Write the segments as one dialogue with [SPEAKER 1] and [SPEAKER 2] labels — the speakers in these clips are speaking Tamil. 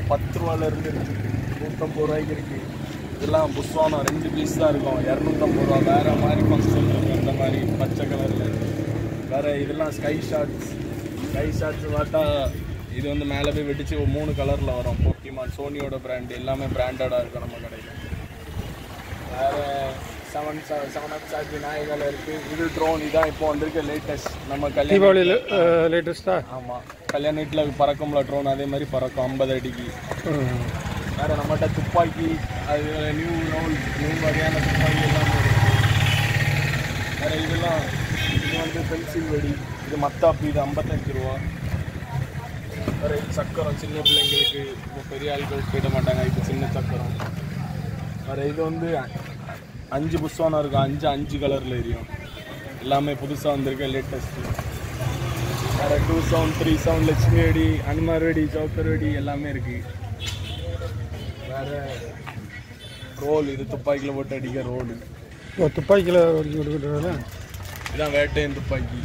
[SPEAKER 1] பத்து ரூபாலேருந்து இருக்குது நூற்றம்பது ரூபாய்க்கு இருக்குது இதெல்லாம் புஸ்வானம் ரெண்டு பீஸ் தான் இருக்கும் இரநூத்தம்பது ரூபா வேறு மாதிரி ஃபங்க்ஷன் இருக்கும் இந்த மாதிரி பச்சை கலரில் வேறு இதெல்லாம் ஸ்கை ஷார்ட்ஸ் ஸ்கை ஷார்ட்ஸ் பார்த்தா இது வந்து மேலே போய் வெடிச்சு ஒரு மூணு கலரில் வரும் போக்கிமான் சோனியோட பிராண்ட் எல்லாமே பிராண்டடாக இருக்கும் நம்ம கடையில் வேறு செவன் செவன் அப் சார்ஜ் விநாயகால இருக்குது இது ட்ரோன் இதான் இப்போ வந்திருக்க லேட்டஸ்ட் நம்ம கல்யாண
[SPEAKER 2] தீபாவளியில் லேட்டஸ்ட்டா
[SPEAKER 1] ஆமாம் கல்யாண வீட்டில் பறக்கும்ல ட்ரோன் அதே மாதிரி பறக்கும் ஐம்பது அடிக்கு வேறு நம்மகிட்ட துப்பாக்கி அது நியூ ரோல் நியூ வகையான துப்பாக்கி எல்லாமே இருக்கு வேறு இதெல்லாம் இது வந்து பென்சில் வெடி இது மத்தாப்பு இது ஐம்பத்தஞ்சு ரூபா வேறு இது சக்கரம் சின்ன பிள்ளைங்களுக்கு இப்போ பெரிய ஆட்கள் போயிட மாட்டாங்க இது சின்ன சக்கரம் வேறு இது வந்து அ- அஞ்சு புஸ்வானம் இருக்கும் அஞ்சு அஞ்சு கலரில் எரியும் எல்லாமே புதுசாக வந்திருக்க லேட்டஸ்ட்டு வேறு two sound three sound Lakshmi வெடி அனுமார் வெடி சவுக்கர் வெடி எல்லாமே இருக்குது வேறு ரோல் இது துப்பாக்கியில் போட்டு அடிக்க ரோடு
[SPEAKER 2] ஓ துப்பாக்கியில் ஒடிச்சு கொடுக்குறதுல
[SPEAKER 1] இதான் வேட்டையன் துப்பாக்கி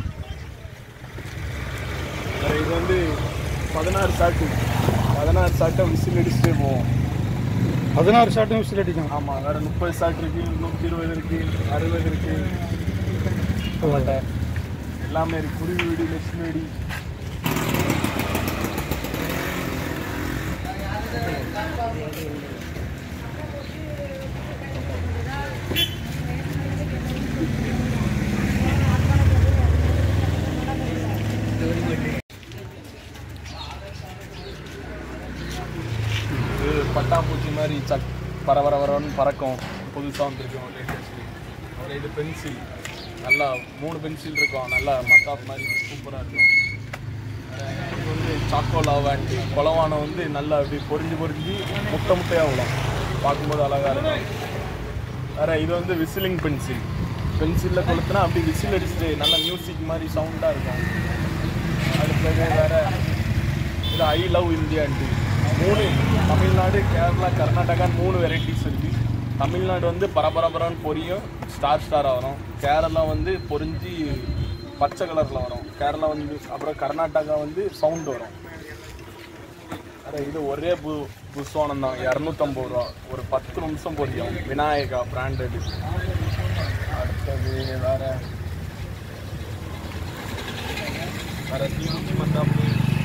[SPEAKER 1] வேறு இது வந்து பதினாறு சாட்டு பதினாறு சாட்டை விசில் அடிச்சுட்டே போவோம்
[SPEAKER 2] பதினாறு ஷாட்டும் விசில் அடிக்கும்
[SPEAKER 1] ஆமாம் வேறு முப்பது சாட் இருக்கு நூற்றி இருபது இருக்கு அறுபது இருக்கு நம்மகிட்ட எல்லாமே இருக்கு குருவி வெடி லட்சுமி வெடி இது பட்டாம்பூச்சி மாதிரி சக் பரவர வரன்னு பறக்கும் புதுசாக வந்துருக்கும் லேட்டஸ்ட் அப்புறம் இது பென்சில் நல்லா மூணு பென்சில் இருக்கும் நல்லா மத்தாப் மாதிரி சூப்பராக இருக்கும் அஹ் இது வந்து சாக்கோ லாவான்ட்டு குளவானை வந்து நல்லா அப்படி பொரிஞ்சு பொரிஞ்சு முட்டை முட்டையாக விடும் பார்க்கும்போது அழகாக இருக்கும் வேறு இது வந்து விசிலிங் பென்சில் பென்சிலில் கொளுத்துனா அப்படி விசில் அடிச்சுட்டு நல்லா மியூசிக் மாதிரி சவுண்டாக இருக்கும் அடுத்தது வேறு இது ஐ லவ் இந்தியான்ட்டு மூணு தமிழ்நாடு கேரளா கர்நாடகான்னு மூணு வெரைட்டிஸ் இருக்கு தமிழ்நாடு வந்து பரபரபரன்னு பொரியும் ஸ்டார் ஸ்டாராக வரும் கேரளா வந்து பொரிஞ்சு பச்சை கலரில் வரும் கேரளா வந்து அப்புறம் கர்நாடகா வந்து சவுண்ட் வரும் அட இது ஒரே பு புஸ்வானம் தான் இரநூத்தம்பது ரூபா ஒரு பத்து நிமிஷம் பொரியும் விநாயகா பிராண்டட் அடுத்தது வேற வேற தீக்குச்சி மத்தாப்பு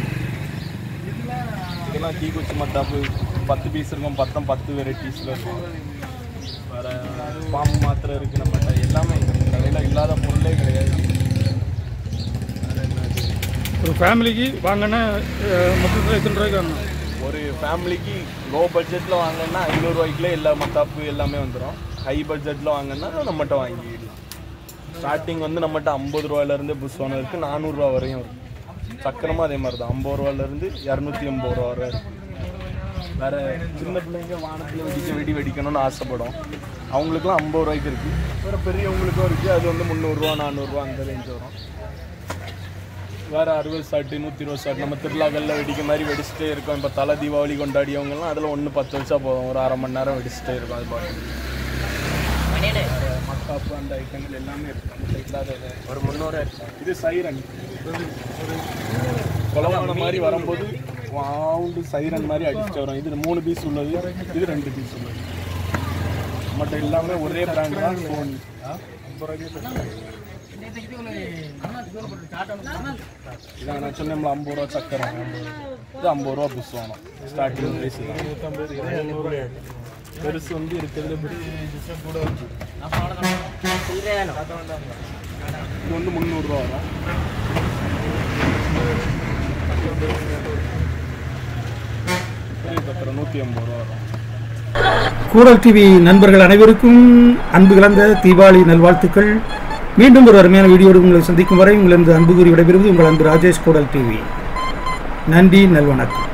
[SPEAKER 1] இதெல்லாம் தீக்குச்சி மத்தாப்பு பத்து பீஸ் இருக்கும் பத்தம் பத்து வெரைட்டிஸில் இருக்கும் வேற பாம்பு மாத்திரை இருக்குது நம்மகிட்ட எல்லாமே கடையில் இல்லாத பொருளே கிடையாது வேற என்னது
[SPEAKER 2] ஒரு ஃபேமிலிக்கு வாங்கினா மொத்தத்தில் எத்தனை ரூபாய்க்கு வாங்கணும்
[SPEAKER 1] ஒரு ஃபேமிலிக்கு லோ பட்ஜெட்டில் வாங்கினா ஐநூறுரூவாய்க்குள்ளே எல்லா மத்தாப்பு எல்லாமே வந்துடும் ஹை பட்ஜெட்டில் வாங்கினா நம்மகிட்ட வாங்கிடலாம் ஸ்டார்டிங் வந்து நம்மகிட்ட ஐம்பது ரூபாயிலேருந்து புஸ்வானம் இருக்குது நானூறுரூவா வரையும் இருக்குது சக்கரமும் அதே மாதிரி தான் ஐம்பது ரூபாயிலேருந்து இரநூத்தி எண்பது ரூபா வரை இருக்கு வேறு சின்ன பிள்ளைங்க வானத்தில் வெடிக்க வெடி வெடிக்கணும்னு ஆசைப்படும் அவங்களுக்குலாம் ஐம்பது ரூபாய்க்கு இருக்குது வேறு பெரியவங்களுக்கும் இருக்குது அது வந்து முந்நூறுரூவா நானூறுரூவா அந்த ரேஞ்ச் வரும் வேறு அறுபது சாட்டு நூற்றி இருபது சாட்டு நம்ம திருவிழாக்களில் வெடிக்க மாதிரி வெடிச்சிட்டே இருக்கோம் இப்போ தலை தீபாவளி கொண்டாடியவங்கலாம் அதில் ஒன்று பத்து வச்சா போதும் ஒரு அரை மணி நேரம் வெடிச்சிட்டே இருக்கும் அது பாட்டு மக்காப்பு அந்த ஐட்டங்கள் எல்லாமே இருக்கு நம்ம இல்லாத இது. ஒரு முந்நூறு இது சைரன் ஒரு கொலவான மாதிரி வரும்போது வாவுண்டு சைரன் மாதிரி அடிச்சு வரும் இது மூணு பீஸ் உள்ளது இது ரெண்டு பீஸ் உள்ளது மற்ற எல்லாமே ஒரே பிராண்ட் தான் சோனி இதான் நான் சொன்னேன்ல ஐம்பது ரூபா சக்கரை இது ஐம்பது ரூபா புஸ் வாங்கணும் ஸ்டார்டிங் ப்ரைஸ் பெருசு வந்து இருக்கிறதுல பெருசு இது வந்து முந்நூறுரூவா வரும் பெரிய பத்திரம் நூற்றி ஐம்பது ரூபா வரும்
[SPEAKER 2] கூடல் டிவி நண்பர்கள் அனைவருக்கும் அன்பு கலந்த தீபாவளி நல்வாழ்த்துக்கள் மீண்டும் ஒரு அருமையான வீடியோடு உங்களை சந்திக்கும் வரை உங்களது அன்பு கூறி விடைபெறுவது உங்கள் அன்பு ராஜேஷ் கூடல் டிவி நன்றி நல்வணக்கம்